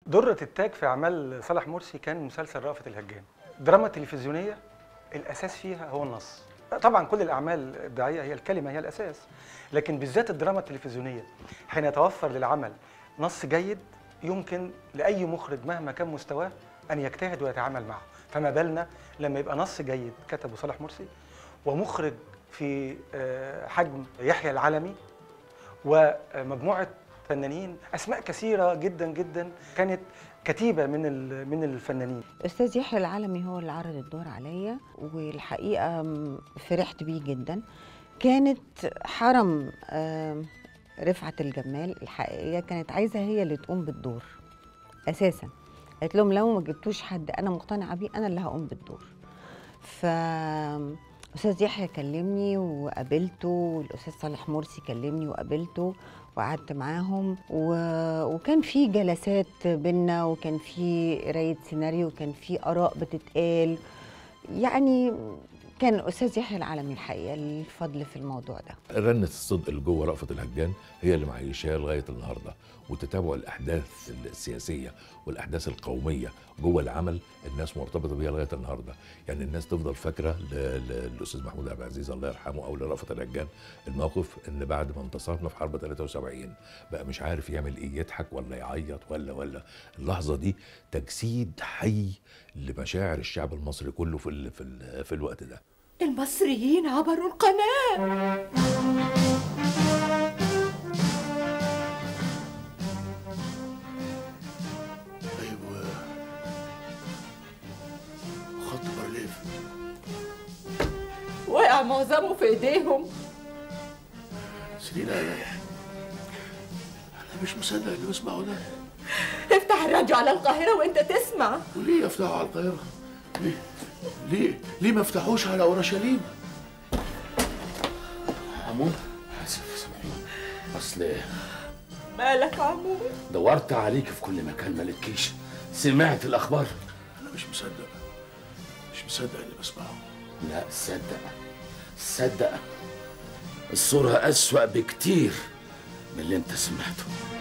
درة التاج في أعمال صالح مرسي كان مسلسل رأفت الهجان دراما تلفزيونية الأساس فيها هو النص طبعا كل الأعمال الإبداعية هي الكلمة هي الأساس لكن بالذات الدراما التلفزيونية حين يتوفر للعمل نص جيد يمكن لأي مخرج مهما كان مستواه أن يجتهد ويتعامل معه فما بالنا لما يبقى نص جيد كتبه صالح مرسي ومخرج في آه، حجم يحيى العلمي ومجموعه فنانين اسماء كثيره جدا جدا كانت كتيبه من ال- من الفنانين استاذ يحيى العلمي هو اللي عرض الدور عليا والحقيقه م- فرحت بيه جدا كانت حرم آم، رفعت الجمال الحقيقيه كانت عايزه هي اللي تقوم بالدور اساسا قالت لهم لو ما جبتوش حد انا مقتنعه بيه انا اللي هقوم بالدور ف استاذ يحيى كلمني وقابلته والاستاذ صالح مرسي كلمني وقابلته وقعدت معاهم و... وكان في جلسات بينا وكان في قرايه سيناريو وكان في اراء بتتقال يعني كان الاستاذ يحيى العالمي الحقيقه الفضل في الموضوع ده رنة الصدق اللي جوه رأفت الهجان هي اللي معيشاها لغاية النهاردة وتتابع الأحداث السياسية والأحداث القومية جوه العمل الناس مرتبطة بيها لغاية النهاردة يعني الناس تفضل فاكرة ل- ل- للأستاذ محمود عبد العزيز الله يرحمه أو لرأفت الهجان الموقف إن بعد ما انتصرنا في حرب 73 بقى مش عارف يعمل إيه يضحك ولا يعيط ولا ولا اللحظة دي تجسيد حي لمشاعر الشعب المصري كله في ال في, ال في الوقت ده المصريين عبروا القناة طيب و خط بارليف وقع معظمه في ايديهم سيرينا انا انا مش مصدق اللي بسمعه ده افتح الراديو على القاهرة وانت تسمع وليه يفتحوا على القاهره ليه ليه ليه ما فتحوش على اورشليم عمو اسف سامحيني اصل مالك عمو دورت عليك في كل مكان ما لقيتكيش سمعت الاخبار انا مش مصدق مش مصدق اللي بسمعه لا صدق صدق الصورة أسوأ بكتير من اللي انت سمعته